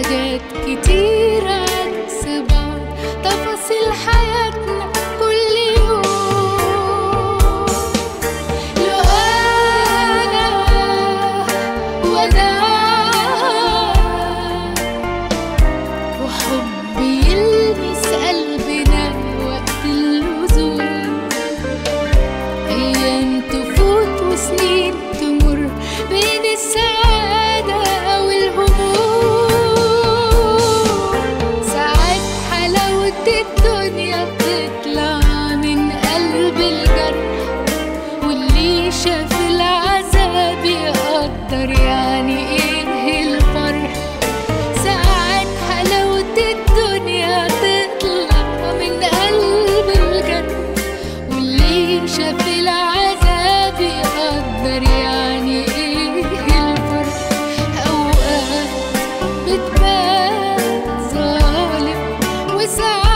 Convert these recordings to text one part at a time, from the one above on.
حاجات كتير عكس بعض تفاصيل حياتنا كل يوم لو أنا وأنا وحب يلمس قلبنا وقت اللزوم أيام تفوت وسنين تمر بين السعادة والهموم ساعات حلاوة الدنيا بتطلع من قلب الجرح واللي شاف العذاب يقدر يعني ايه الفرح ساعات حلاوة الدنيا تطلع من قلب الجرح واللي شاف العذاب يقدر يعني ايه الفرق اوقات بتبان ظالم وساعات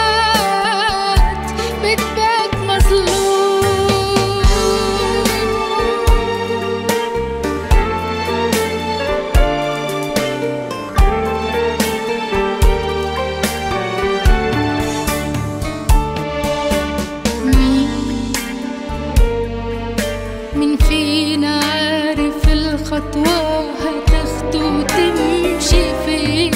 بتبان مظلوم مين مين فينا عارف الخطوة هتاخده وتمشي فين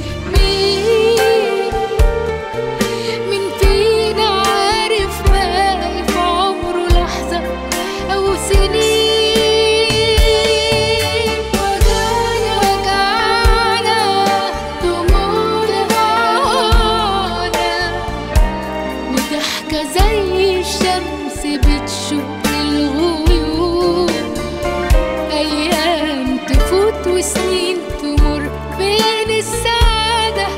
مين مين فينا عارف باقي في عمره لحظة أو سنين وجعنا وجعنا دموعنا معانا وضحكة زي الشمس بتشق الغيوم أيام تفوت وسنين تمر بين السعادة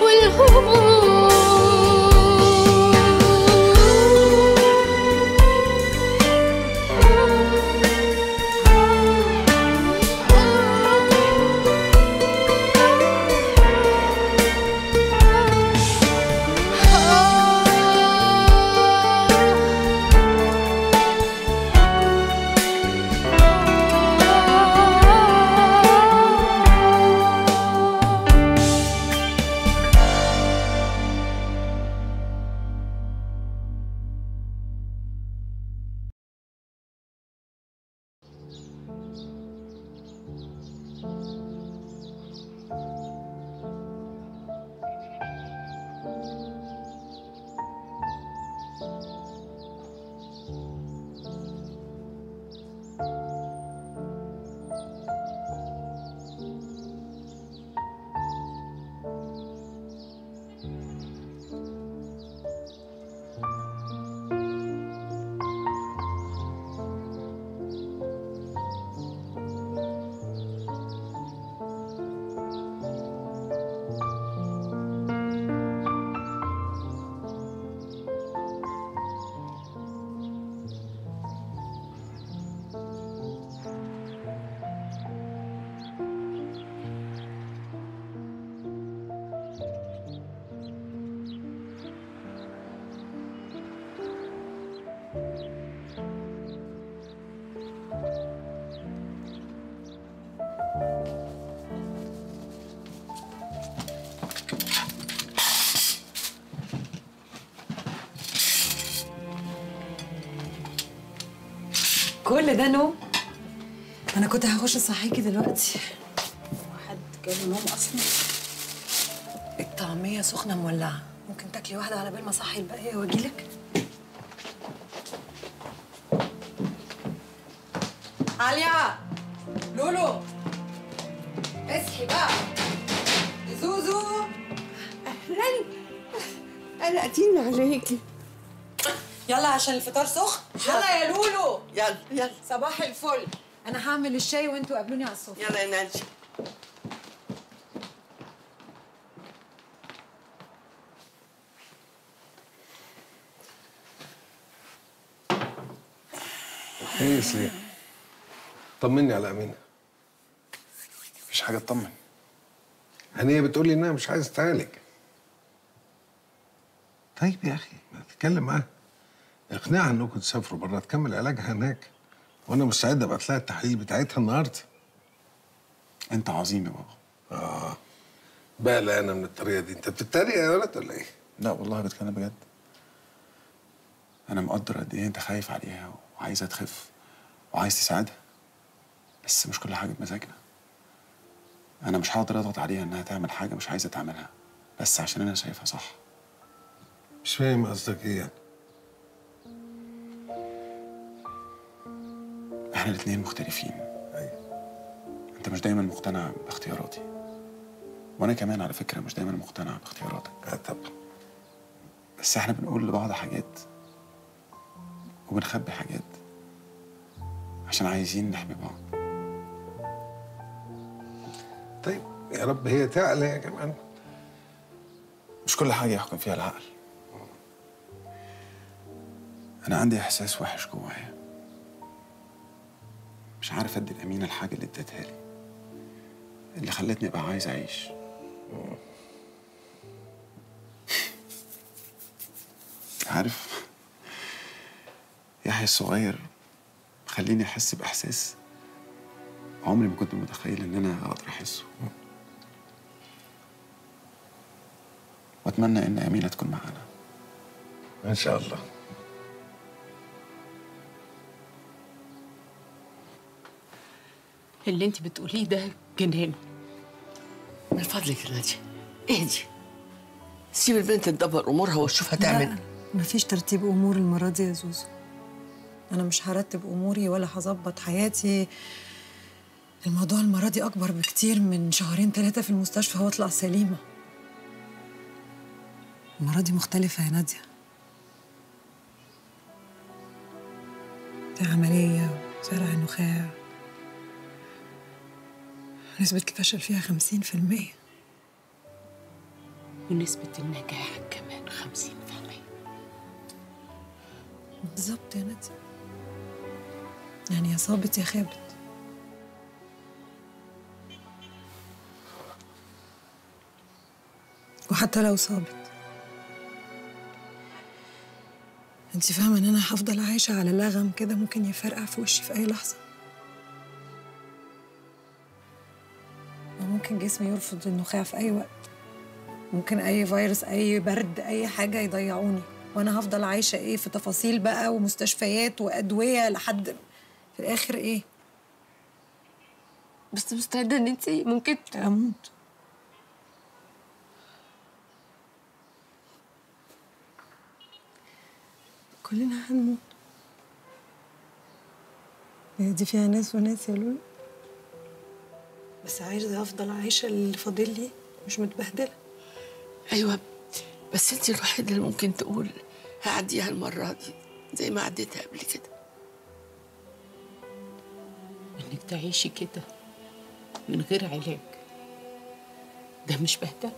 كل ده نوم انا كنت هخش اصحيكي دلوقتي حد جاله نوم اصلا الطعميه سخنه مولعه ممكن تاكلي واحده على بال ما اصحي الباقيه واجيلك عليا لولو اصحي بقى زوزو اهلا قلقتيني عليكي يلا عشان الفطار سخن يلا يا لولو يلا يلا صباح الفل انا هعمل الشاي وانتوا قابلوني على السفره يلا يا نانسي ايه يا سليم طمني على امينه مفيش حاجه تطمن هنيه بتقول لي انها مش عايزه تعالج طيب يا اخي ما تتكلم معاها اقنعها انكم تسافروا بره تكمل علاجها هناك وانا مستعد ابعت لها التحاليل بتاعتها النهارده انت عظيم يا بابا بقلق انا من الطريقه دي انت بتتريق يا ولد ولا ايه لا والله بتكلم بجد انا مقدر قد ايه انت خايف عليها وعايزها تخف وعايز تساعدها بس مش كل حاجه بمزاجنا انا مش هقدر اضغط عليها انها تعمل حاجه مش عايزه تعملها بس عشان انا شايفها صح مش فاهم قصدك ايه يعني احنا الاتنين مختلفين ايوه انت مش دايما مقتنع باختياراتي وانا كمان على فكره مش دايما مقتنع باختياراتك اه طبعا بس احنا بنقول لبعض حاجات وبنخبي حاجات عشان عايزين نحمي بعض طيب يا رب هي تعلى يا كمان مش كل حاجة يحكم فيها العقل أنا عندي إحساس وحش جوايا مش عارف أدي الأمينة الحاجة اللي اديتها لي اللي خلتني أبقى عايز أعيش عارف يحيى الصغير خليني أحس بإحساس عمري ما كنت متخيل إن أنا أقدر أحسه وأتمنى إن أمينة تكون معانا ان شاء الله اللي انت بتقوليه ده جنان من فضلك يا نادية اهدي سيب البنت تدبر امورها وتشوف هتعمل لا مفيش ترتيب امور المره دي يا زوزو انا مش هرتب اموري ولا هظبط حياتي الموضوع المره دي اكبر بكتير من شهرين ثلاثه في المستشفى واطلع سليمه المره دي مختلفه يا ناديه في عمليه وزرع النخاع نسبة الفشل فيها خمسين في المية ونسبة النجاح كمان 50% بالظبط يا نادية يعني يا صابت يا خابت وحتى لو صابت انت فاهمة ان انا هفضل عايشة على لغم كده ممكن يفرقع في وشي في اي لحظة وممكن جسمي يرفض النخاع في اي وقت ممكن اي فيروس اي برد اي حاجة يضيعوني وانا هفضل عايشة ايه في تفاصيل بقى ومستشفيات وادوية لحد في الاخر ايه بس مستعدة ان انت ممكن اموت كلنا هنموت هي دي فيها ناس وناس يا لولو بس عايزة أفضل عايشة اللي فاضل لي مش متبهدلة ايوه بس انت الوحيده اللي ممكن تقول هعديها المره دي زي ما عديتها قبل كده انك تعيشي كده من غير علاج ده مش بهدله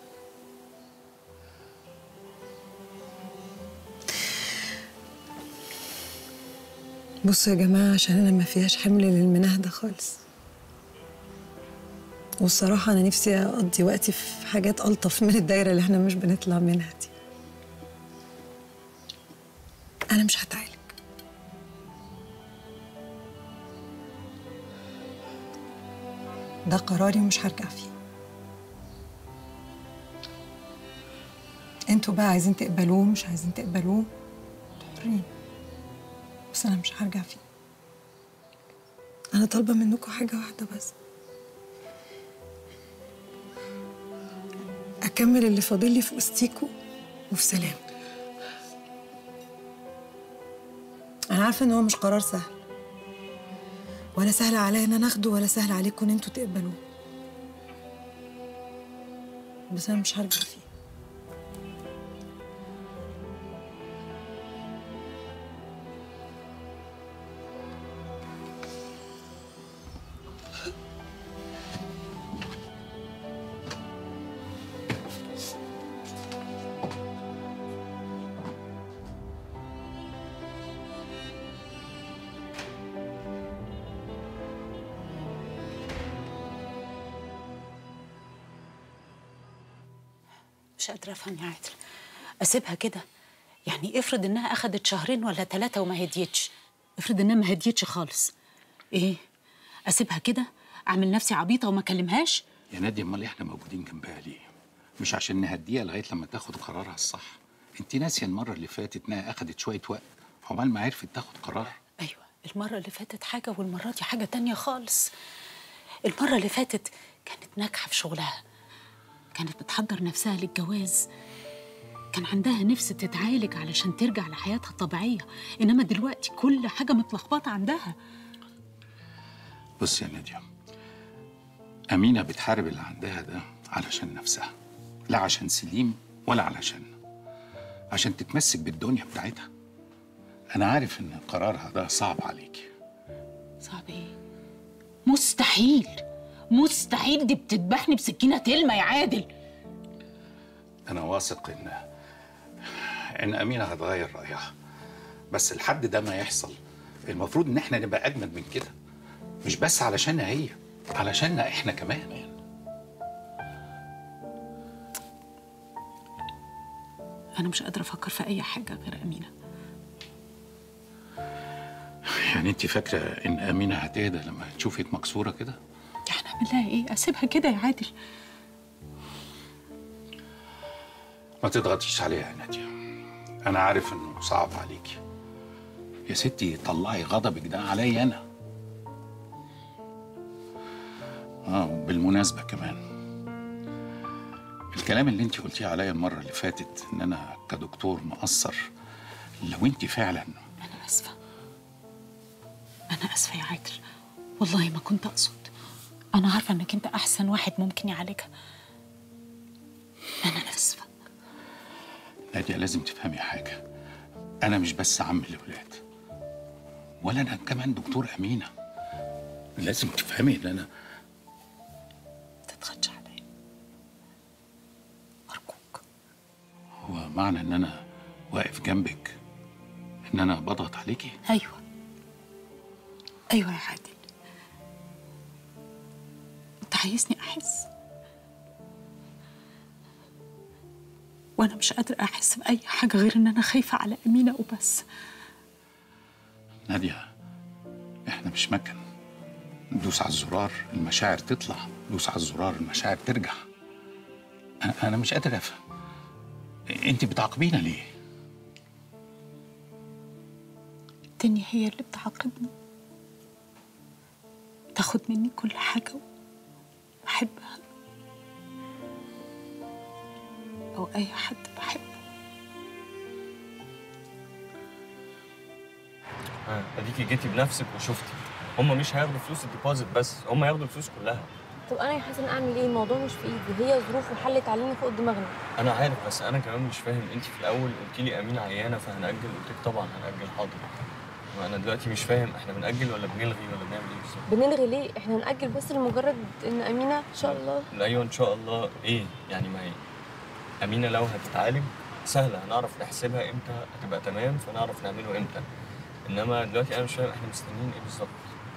بصوا يا جماعة عشان أنا ما فيهاش حمل للمناهدة خالص والصراحة أنا نفسي أقضي وقتي في حاجات ألطف من الدايرة اللي احنا مش بنطلع منها دي أنا مش هتعالج ده قراري ومش هرجع فيه انتوا بقى عايزين تقبلوه مش عايزين تقبلوه انتوا حرين بس انا مش هرجع فيه انا طالبه منكم حاجه واحده بس اكمل اللي فاضل لي في وسطيكوا وفي سلام انا عارفه ان هو مش قرار سهل ولا سهل عليا ان انا اخده ولا سهل عليكم ان انتوا تقبلوه بس انا مش هرجع فيه مش قادره افهم يا عادل اسيبها كده يعني افرض انها اخدت شهرين ولا ثلاثه وما هديتش افرض انها ما هديتش خالص ايه اسيبها كده اعمل نفسي عبيطه وما اكلمهاش يا نادي امال احنا موجودين جنبها ليه؟ مش عشان نهديها لغايه لما تاخد قرارها الصح انت ناسيه المره اللي فاتت انها اخدت شويه وقت عقبال ما عرفت تاخد قرار ايوه المره اللي فاتت حاجه والمره دي حاجه تانية خالص المره اللي فاتت كانت ناجحه في شغلها كانت بتحضر نفسها للجواز كان عندها نفس تتعالج علشان ترجع لحياتها الطبيعيه انما دلوقتي كل حاجه متلخبطه عندها بص يا ناديه امينه بتحارب اللي عندها ده علشان نفسها لا عشان سليم ولا علشان عشان تتمسك بالدنيا بتاعتها انا عارف ان قرارها ده صعب عليكي صعب ايه مستحيل مستحيل دي بتذبحني بسكينه تلمه يا عادل انا واثق ان ان امينه هتغير رايها بس لحد ده ما يحصل المفروض ان احنا نبقى اجمد من كده مش بس علشانها هي علشاننا احنا كمان انا مش قادره افكر في اي حاجه غير امينه يعني انت فاكره ان امينه هتهدى لما تشوفك مكسوره كده يعني اعمل لها ايه اسيبها كده يا عادل ما تضغطيش عليها يا ناديه انا عارف انه صعب عليكي يا ستي طلعي غضبك ده عليا انا اه بالمناسبه كمان الكلام اللي انت قلتيه عليا المره اللي فاتت ان انا كدكتور مقصر لو انت فعلا انا اسفه انا اسفه يا عادل والله ما كنت اقصد انا عارفه انك انت احسن واحد ممكن يعالجها انا اسفه نادية لازم تفهمي حاجة أنا مش بس عم الأولاد ولا أنا كمان دكتور أمينة لازم تفهمي إن أنا تتخدش عليا ارجوك هو معنى إن أنا واقف جنبك إن أنا بضغط عليكي ايوه ايوه يا عادل انت عايزني احس وانا مش قادره احس باي حاجه غير ان انا خايفه على امينه وبس نادية إحنا مش مكن ندوس على الزرار المشاعر تطلع دوس على الزرار المشاعر ترجع أنا- أنا مش قادر أفهم أنت بتعاقبينا ليه؟ الدنيا هي اللي بتعاقبني تاخد مني كل حاجه بحبها او اي حد بحبه آه، اديكي جيتي بنفسك وشفتي هم مش هياخدوا فلوس الديبوزيت بس هم هياخدوا الفلوس كلها طب انا يا حسن اعمل ايه الموضوع مش في ايدي هي ظروف وحلت علينا فوق دماغنا انا عارف بس انا كمان مش فاهم انت في الاول قلتي لي امين عيانه فهنأجل قلت لك طبعا هنأجل حاضر وانا دلوقتي مش فاهم احنا بنأجل ولا بنلغي ولا بنعمل ايه بالظبط بنلغي ليه احنا هنأجل بس لمجرد ان امينه ان شاء الله لا ايوه ان شاء الله ايه يعني ما هي امينه لو هتتعالج سهله هنعرف نحسبها امتى هتبقى تمام فنعرف نعمله امتى انما دلوقتي انا مش فاهم احنا مستنيين ايه بالظبط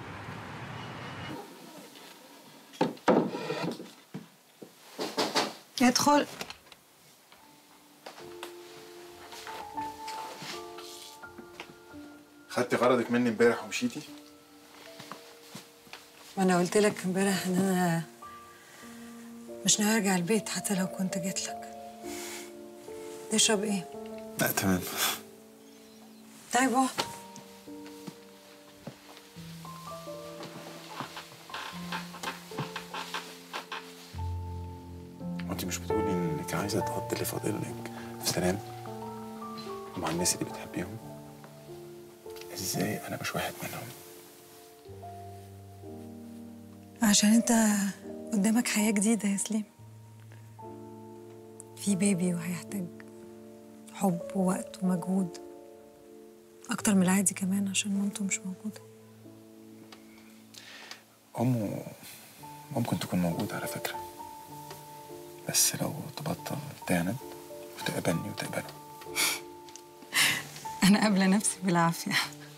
ادخل خدتي غرضك مني امبارح ومشيتي ما انا قلت لك امبارح ان انا مش ناوي ارجع البيت حتى لو كنت جيت لك تشرب ايه لا تمام طيب اقعد وانت مش بتقولي انك عايزه تقضي اللي فاضلك في سلام مع الناس اللي بتحبيهم ازاي انا مش واحد منهم عشان انت قدامك حياة جديدة يا سليم في بيبي وهيحتاج حب ووقت ومجهود أكتر من العادي كمان عشان مامته مش موجودة امه ممكن تكون موجوده على فكره بس لو تبطل تعند وتقبلني وتقبله أنا قابلة نفسي بالعافية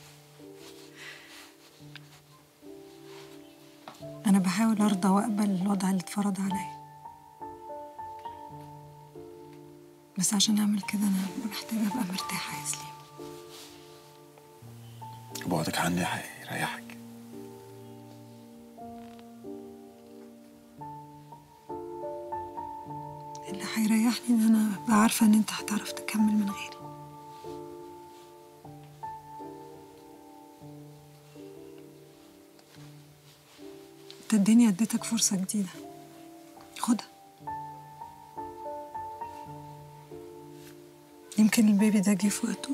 أنا بحاول أرضى وأقبل الوضع اللي اتفرض عليا بس عشان أعمل كده أنا محتاجة أبقى مرتاحة يا سليم بعدك عني هيريحك اللي هيريحني ان انا ابقى عارفه ان انت هتعرف تكمل من غيري انت الدنيا اديتك فرصه جديده خدها يمكن البيبي ده جه في وقته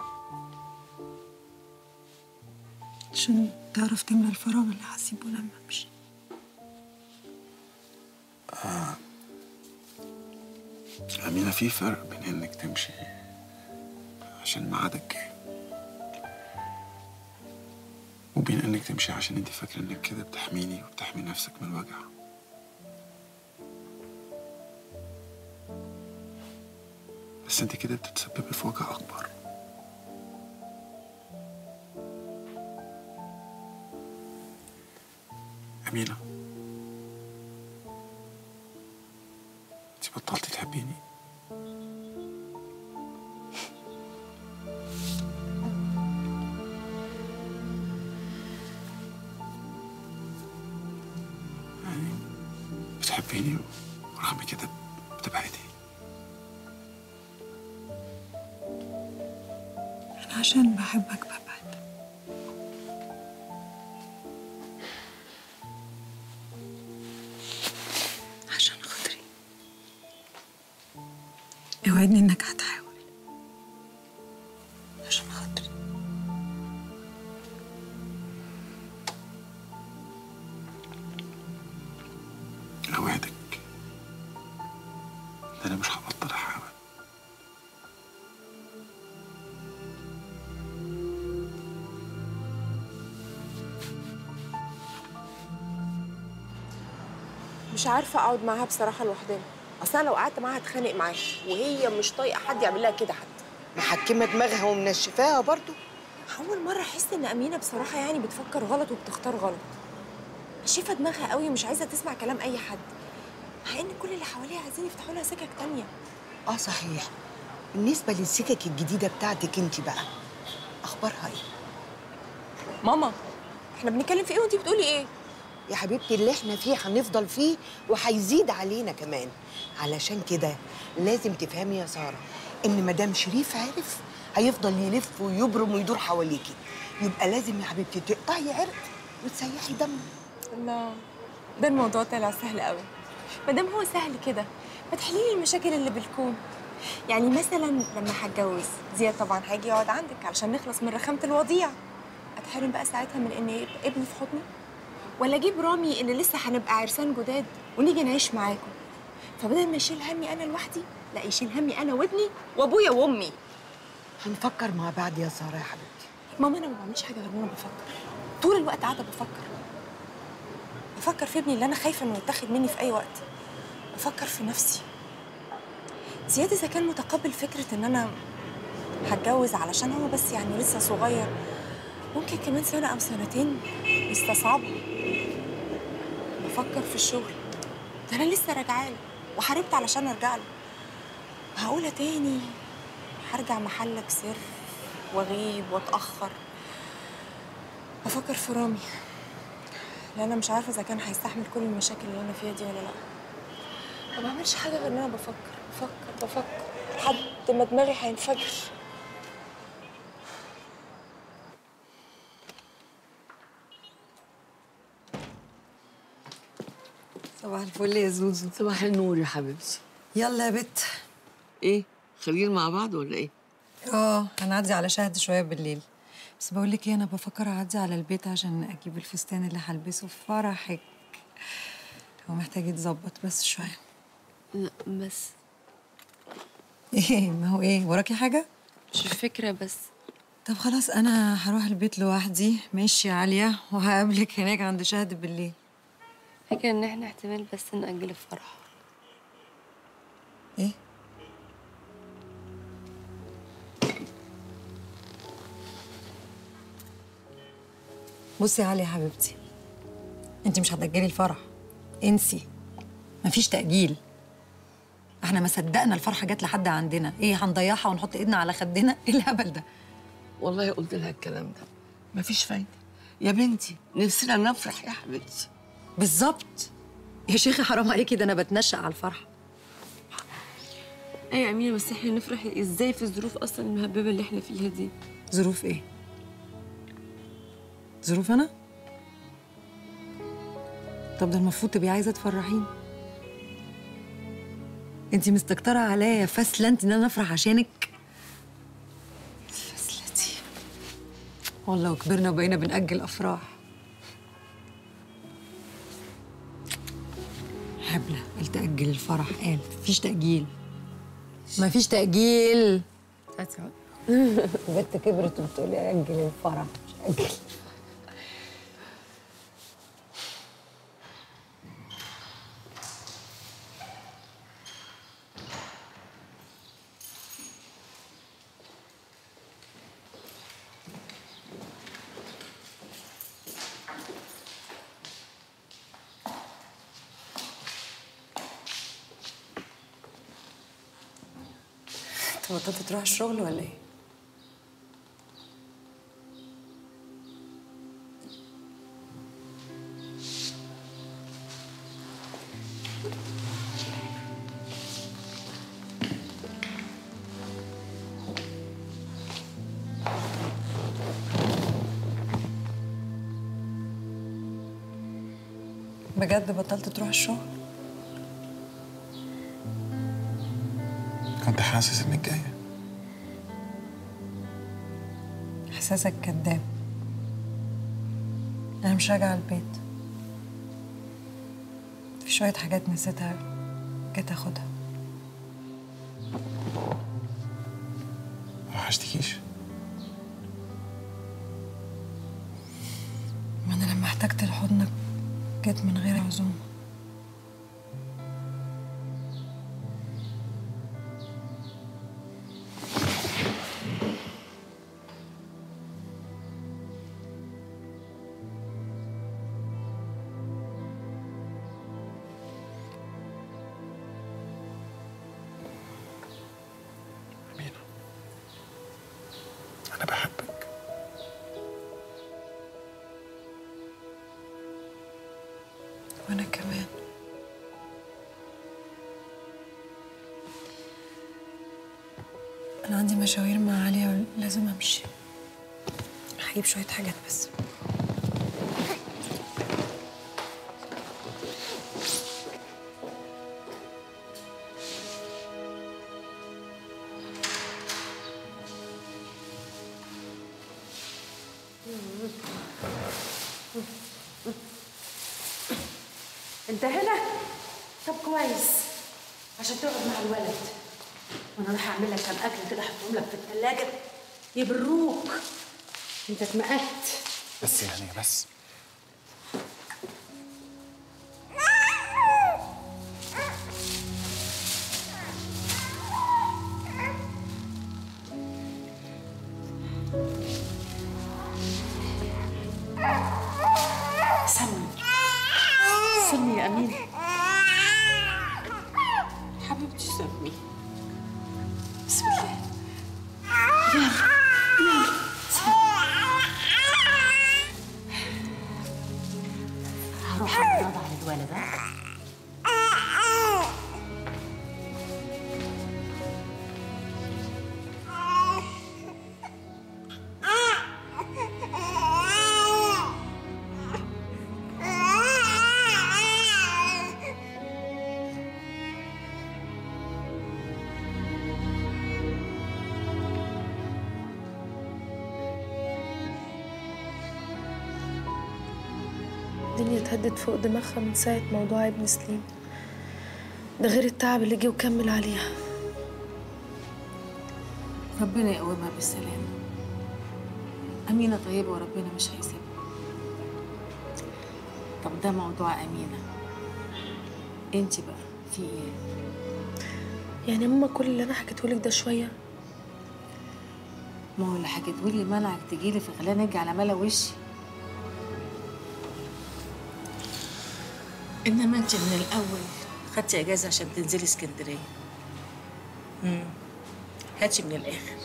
عشان تعرف تملى الفراغ اللي هسيبه لما امشي أمينة في فرق بين إنك تمشي عشان ميعادك جه وبين إنك تمشي عشان أنت فاكرة إنك كده بتحميني وبتحمي نفسك من الوجع بس أنت كده بتتسببي في وجع أكبر أمينة أنت بطلتي تحبيني يعني بتحبيني ورغم كده بتبعدي انا عشان بحبك ببعد عشان خاطري اوعدني انك هتحاول عشان خاطري أوعدك إن أنا مش هبطل أحاول مش عارفه اقعد معاها بصراحه لوحدنا اصل انا لو قعدت معاها هتخانق معاها وهي مش طايقه حد يعمل لها كده حتى محكمة دماغها ومنشفاها برضو اول مره احس ان امينه بصراحه يعني بتفكر غلط وبتختار غلط شايفه دماغها قوي ومش عايزه تسمع كلام اي حد مع ان كل اللي حواليها عايزين يفتحوا لها سكك تانية اه صحيح بالنسبة للسكك الجديدة بتاعتك انت بقى اخبارها ايه؟ ماما احنا بنتكلم في ايه وانتي بتقولي ايه يا حبيبتي اللي احنا فيه هنفضل فيه وهيزيد علينا كمان علشان كده لازم تفهمي يا سارة ان مدام شريف عرف هيفضل يلف ويبرم ويدور حواليكي يبقى لازم يا حبيبتي تقطعي عرق وتسيحي دم لا ده الموضوع طلع سهل قوي ما دام هو سهل كده ما تحلي لي المشاكل اللي بالكون يعني مثلا لما هتجوز زياد طبعا هيجي يقعد عندك علشان نخلص من رخامه الوضيع اتحرم بقى ساعتها من ان يبقى ابني في حضني ولا اجيب رامي اللي لسه هنبقى عرسان جداد ونيجي نعيش معاكم فبدل ما يشيل همي انا لوحدي لا يشيل همي انا وابني وابويا وامي هنفكر مع بعض يا سارة يا حبيبتي ماما انا ما بعملش حاجه غير ان انا بفكر طول الوقت قاعده بفكر بفكر في ابني اللي انا خايفه انه يتاخد مني في اي وقت بفكر في نفسي زياد اذا كان متقبل فكره ان انا هتجوز علشان هو بس يعني لسه صغير ممكن كمان سنه او سنتين يستصعبوا بفكر في الشغل ده انا لسه راجعه له وحاربت علشان ارجع له معقوله تاني هرجع محلك سر واغيب واتاخر بفكر في رامي لان انا مش عارفه اذا كان هيستحمل كل المشاكل اللي انا فيها دي ولا لا ما بعملش حاجه غير ان انا بفكر بفكر بفكر لحد ما دماغي هينفجر صباح الفل يا زوزو صباح النور يا حبيبتي يلا يا بت ايه خارجين مع بعض ولا ايه اه هنعدي على شهد شويه بالليل بس بقول لك ايه انا بفكر اعدي على البيت عشان اجيب الفستان اللي هلبسه في فرحك هو محتاج يتظبط بس شويه لا بس ايه ما هو ايه وراكي حاجه مش الفكرة بس طب خلاص انا هروح البيت لوحدي ماشي يا عاليه وهقابلك هناك عند شهد بالليل فكرة ان احنا احتمال بس نأجل الفرح ايه بصي يا علي يا حبيبتي انت مش هتأجلي الفرح انسي مفيش تأجيل احنا ما صدقنا الفرحه جت لحد عندنا ايه هنضيعها ونحط ايدنا على خدنا ايه الهبل ده والله قلت لها الكلام ده مفيش فايده يا بنتي نفسنا نفرح يا حبيبتي بالظبط يا شيخي حرام عليكي ده انا بتنشأ على الفرحه ايه يا امينه بس احنا نفرح ازاي في الظروف اصلا المهببه اللي احنا فيها دي ظروف ايه ظروف انا طب ده المفروض تبقي عايزه تفرحيني انتي مستكتره عليا يا فاسله انت ان انا افرح عشانك فاسلتي والله وكبرنا وبقينا بنأجل افراح حبلة قال تأجل الفرح قال مفيش تأجيل مفيش تأجيل البنت كبرت وبتقولي أجل الفرح مش أجل انت بطلت تروح الشغل ولا ايه؟ بجد بطلت تروح الشغل؟ كنت حاسس انك جايه احساسك كداب انا مش راجعه البيت في شويه حاجات نسيتها جيت اخدها ما وحشتكيش ما انا لما احتجت لحضنك جيت من غير عزومه أمينة أنا بحبك وانا كمان انا عندي مشاوير مع عليا ولازم امشي هجيب شويه حاجات بس انت هنا طب كويس عشان تقعد مع الولد وانا راح اعمل لك كام اكل كده احطهم لك في الثلاجه يبروك انت اتمقت بس يا هنية بس سمي سمي يا امين حبيبتي سمي بسم الله يلا يلا هروح اتنضع على الولد ها؟ الدنيا اتهدت فوق دماغها من ساعة موضوع ابن سليم ده غير التعب اللي جه وكمل عليها ربنا يقومها بالسلامة أمينة طيبة وربنا مش هيسيبها طب ده موضوع أمينة انت بقى في ايه؟ يعني يا ماما كل اللي انا حكيتهولك ده شوية ما هو اللي حكيتهولي منعك تجيلي في خلاني اجي على ملا وشي انما انت من الاول خدتي اجازه عشان تنزلي اسكندريه امم هاتي من الاخر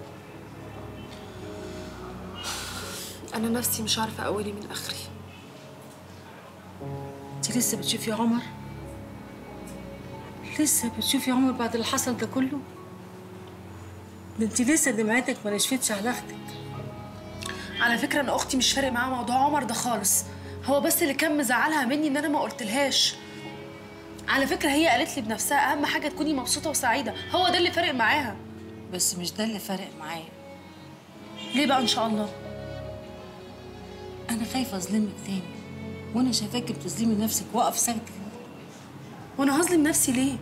انا نفسي مش عارفة اولي من اخري انت لسه بتشوفي عمر لسه بتشوفي عمر بعد اللي حصل ده كله ده انت لسه دمعتك ما نشفتش على اختك على فكره انا اختي مش فارق معاها موضوع عمر ده خالص هو بس اللي كان مزعلها مني ان انا ما قلتلهاش على فكره هي قالت لي بنفسها اهم حاجه تكوني مبسوطه وسعيده هو ده اللي فارق معاها بس مش ده اللي فارق معايا ليه بقى ان شاء الله انا خايفه اظلمك تاني وانا شايفاك بتظلمي نفسك واقف ساكته وانا هظلم نفسي ليه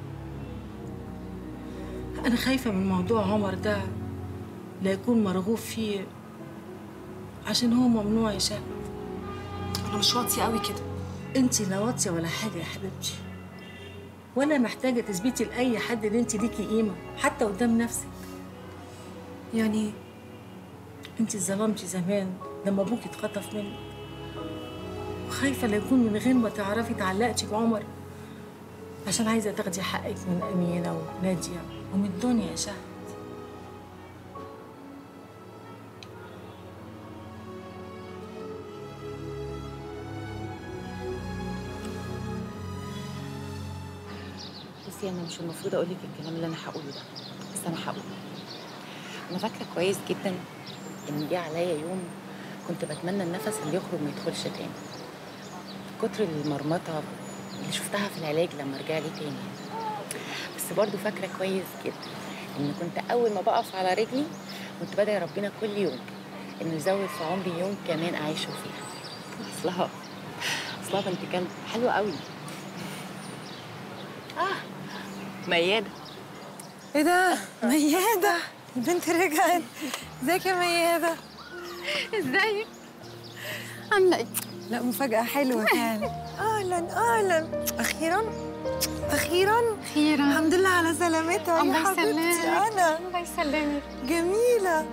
انا خايفه من موضوع عمر ده لا يكون مرغوب فيه عشان هو ممنوع يا شهد انا مش واطيه قوي كده انت لا واطيه ولا حاجه يا حبيبتي ولا محتاجه تثبتي لاي حد ان انت ليكي قيمه حتى قدام نفسك يعني ايه انت اتظلمتي زمان لما ابوكي اتخطف منك وخايفه لا يكون من غير ما تعرفي اتعلقتي بعمر عشان عايزه تاخدي حقك من امينه وناديه ومن الدنيا يا شهد بصي انا مش المفروض اقول لك الكلام اللي انا هقوله ده بس انا هقوله انا فاكره كويس جدا ان جه عليا يوم كنت بتمنى النفس اللي يخرج ما يدخلش تاني في كتر المرمطه اللي شفتها في العلاج لما رجع لي تاني بس برضو فاكره كويس جدا ان كنت اول ما بقف على رجلي كنت بدعي ربنا كل يوم انه يزود في عمري يوم كمان اعيشه فيها اصلها اصلها بنت كلب حلوه قوي اه ميادة ايه ده ميادة البنت رجعت ازيك يا ميادة ازيك عاملة ايه؟ لا مفاجأة حلوة فعلا اهلا اهلا اخيرا اخيرا اخيرا الحمد لله على سلامتها يا الله حبيبتي يسلمك. انا الله يسلمك جميلة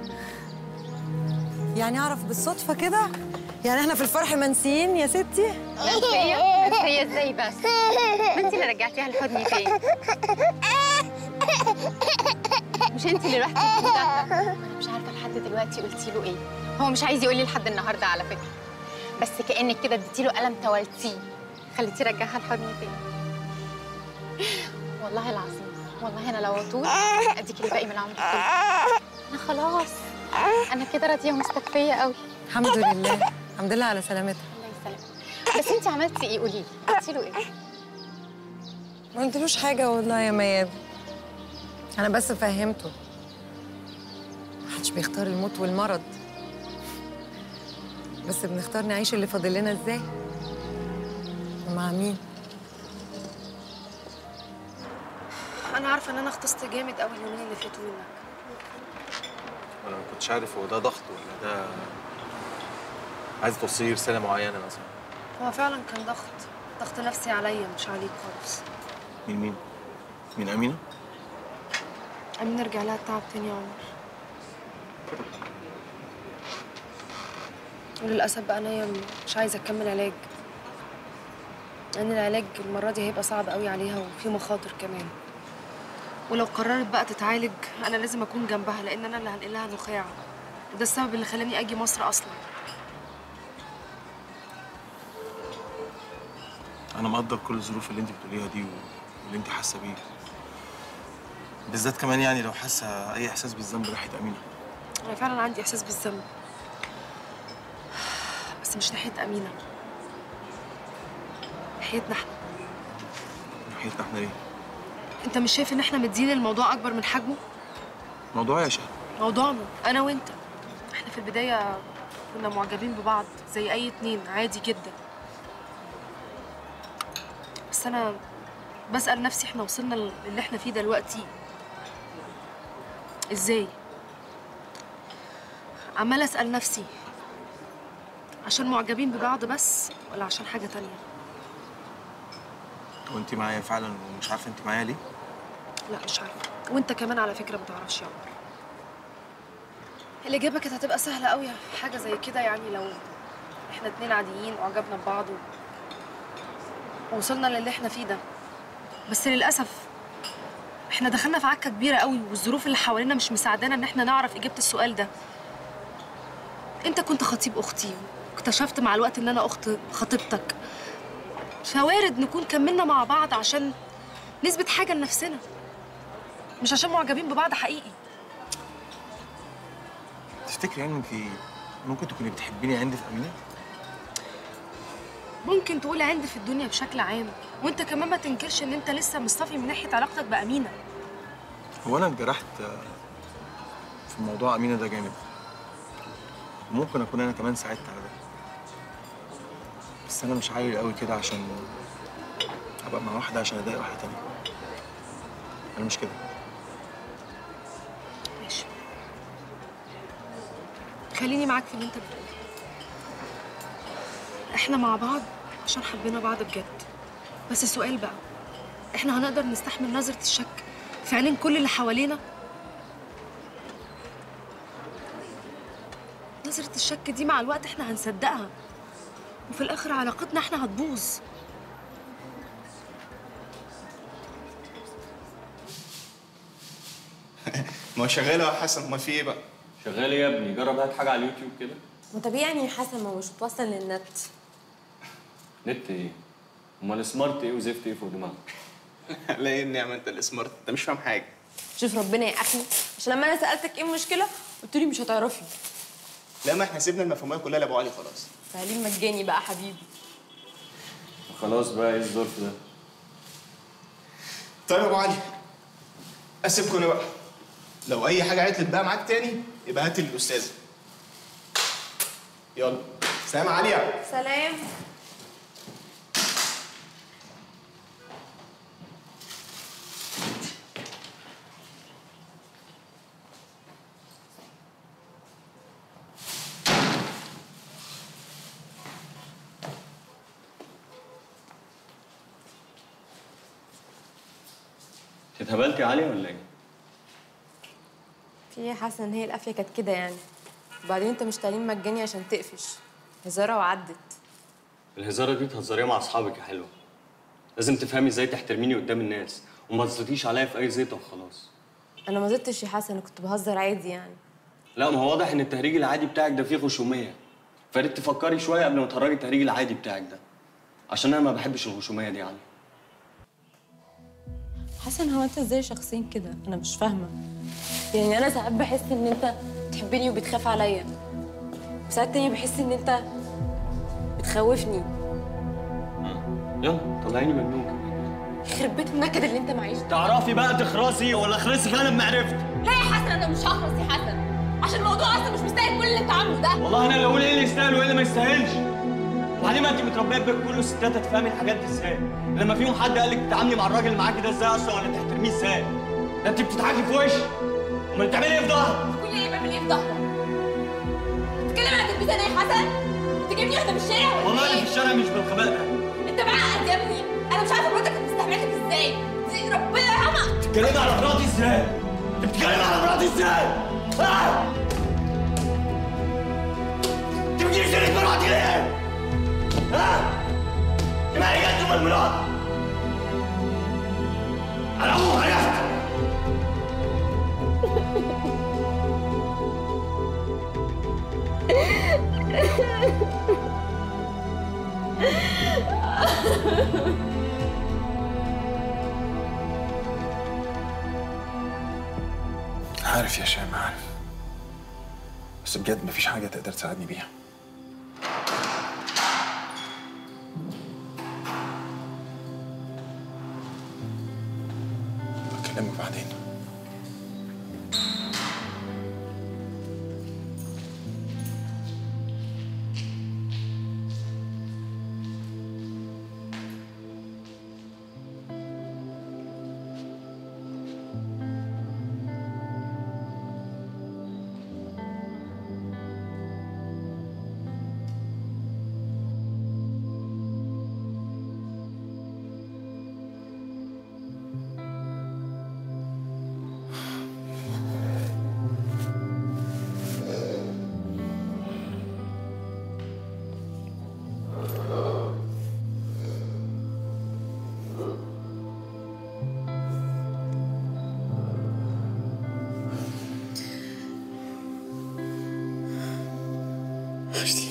يعني اعرف بالصدفة كده يعني احنا في الفرح منسيين يا ستي منسية منسية ازاي بس؟ ما انت اللي رجعتيها لحضني تاني مش انت اللي رحتي لحضنها انا مش عارفة لحد دلوقتي قلتي له ايه هو مش عايز يقول لي لحد النهارده على فكرة بس كأنك كده اديتي له قلم توالتيه خليتيه رجعها لحضني تاني والله العظيم والله انا لو اطول اديكي الباقي من عمري كله انا خلاص انا كده راضيه ومستكفيه قوي الحمد لله الحمد لله على سلامتها الله يسلمك بس انت عملتي ايه قولي لي قلتي له ايه ما قلتلوش حاجة والله يا ميادة أنا بس فهمته محدش بيختار الموت والمرض بس بنختار نعيش اللي فاضل لنا ازاي ومع مين انا عارفه ان انا اختصت جامد قوي اليومين اللي فاتوا منك انا ما كنتش عارف هو ده ضغط ولا ده عايز توصلي رساله معينه مثلا هو فعلا كان ضغط ضغط نفسي عليا مش عليك خالص مين مين مين امينه امين ارجع لها التعب تاني يا عمر وللاسف بقى انا مش عايزه اكمل علاج لان العلاج المره دي هيبقى صعب قوي عليها وفي مخاطر كمان ولو قررت بقى تتعالج انا لازم اكون جنبها لان انا اللي هنقل لها نخاع وده السبب اللي خلاني اجي مصر اصلا انا مقدر كل الظروف اللي انت بتقوليها دي واللي انت حاسه بيه بالذات كمان يعني لو حاسه اي احساس بالذنب ناحيه امينه انا فعلا عندي احساس بالذنب بس مش ناحيه امينه ناحيتنا احنا ناحيتنا احنا ليه انت مش شايف ان احنا مدين الموضوع اكبر من حجمه موضوع يا شهد موضوعنا انا وانت احنا في البدايه كنا معجبين ببعض زي اي اتنين عادي جدا بس انا بسال نفسي احنا وصلنا للي احنا فيه دلوقتي ازاي عماله اسال نفسي عشان معجبين ببعض بس ولا عشان حاجه تانية وانت معايا فعلا ومش عارفه انت معايا ليه لا مش عارفه وانت كمان على فكره ما تعرفش يا عمر الاجابه كانت هتبقى سهله قوي حاجه زي كده يعني لو احنا اتنين عاديين واعجبنا ببعض و... ووصلنا للي احنا فيه ده بس للاسف احنا دخلنا في عكه كبيره قوي والظروف اللي حوالينا مش مساعدانا ان احنا نعرف اجابه السؤال ده انت كنت خطيب اختي واكتشفت مع الوقت ان انا اخت خطيبتك فوارد نكون كملنا مع بعض عشان نثبت حاجه لنفسنا مش عشان معجبين ببعض حقيقي تفتكري يعني انت ممكن تكوني بتحبيني عندي في امينه ممكن تقول عند في الدنيا بشكل عام وانت كمان ما تنكرش ان انت لسه مصطفي من ناحيه علاقتك بامينه هو انا اتجرحت آه، في موضوع امينه ده جامد ممكن اكون انا كمان ساعدت على ده بس انا مش عايل قوي كده عشان ابقى مع واحده عشان اضايق واحده تانية انا مش كده ماشي خليني معاك في اللي انت بتقوله احنا مع بعض عشان حبينا بعض بجد بس السؤال بقى احنا هنقدر نستحمل نظرة الشك في عينين كل اللي حوالينا نظرة الشك دي مع الوقت احنا هنصدقها وفي الاخر علاقتنا احنا هتبوظ ما هو شغاله يا حسن امال في ايه بقى؟ شغال ايه يا ابني جرب هات حاجه على اليوتيوب كده ما طبيعي يعني يا حسن ما هو مش متوصل للنت نت ايه امال سمارت ايه وزفت ايه فوق دماغك لا ايه النعمه انت السمارت انت مش فاهم حاجه شوف ربنا يا اخي عشان لما انا سالتك ايه المشكله قلت لي مش هتعرفي لا ما احنا سيبنا المفهوميه كلها لابو علي خلاص تعليم مجاني بقى حبيبي خلاص بقى ايه الظرف ده طيب يا ابو علي اسيبكم انا بقى لو اي حاجه عطلت بقى معاك تاني يبقى هات الاستاذه يلا سلام عليا سلام انت اتهبلتي يا علي ولا ايه؟ في ايه يا حسن هي القافيه كانت كده يعني وبعدين انت مش تعليم مجاني عشان تقفش هزاره وعدت الهزاره دي تهزريها مع اصحابك يا حلوه لازم تفهمي ازاي تحترميني قدام الناس وما تزيطيش عليا في اي زيطه وخلاص انا ما زدتش يا حسن انا كنت بهزر عادي يعني لا ما هو واضح ان التهريج العادي بتاعك ده فيه خشوميه فريت تفكري شويه قبل ما تهرجي التهريج العادي بتاعك ده عشان انا ما بحبش الخشوميه دي يا علي حسن هو انت ازاي شخصين كده انا مش فاهمه يعني انا ساعات بحس ان انت بتحبني وبتخاف عليا وساعات تانية بحس ان انت بتخوفني يلا طلعيني مجنون كده يخرب بيت النكد اللي انت معيش تعرفي بقى تخرسي ولا اخرسي انا بما عرفت لا يا حسن انا مش هخلص يا حسن عشان الموضوع اصلا مش مستاهل كل اللي انت عامله ده والله انا اللي اقول ايه اللي يستاهل وايه اللي ما يستاهلش وبعدين ما انت متربيه في بيت كله ستات هتفهمي الحاجات دي ازاي لما فيهم حد قال لك تتعاملي مع الراجل اللي معاكي ده ازاي اصلا ولا تحترميه ازاي ده انت بتضحكي في وشي امال بتعملي ايه في ظهري كل اللي بعمل ايه في ظهرك بتتكلم عن تلبيس انا يا حسن تجيبني واحده من الشارع ولا والله انا ايه في الشارع مش بالغباء ده انت معقد يا ابني انا مش عارفه مراتك كانت مستحملتك ازاي دي ربنا يرحمها بتتكلمي على مراتي ازاي انت بتتكلمي على مراتي ازاي آه! انت بتجيبي سيره مراتي ليه ها دي ما هي جت ام المرات انا ابوها عرفت عارف يا شام عارف بس بجد مفيش حاجة تقدر تساعدني بيها بكلمك بعدين وحشتي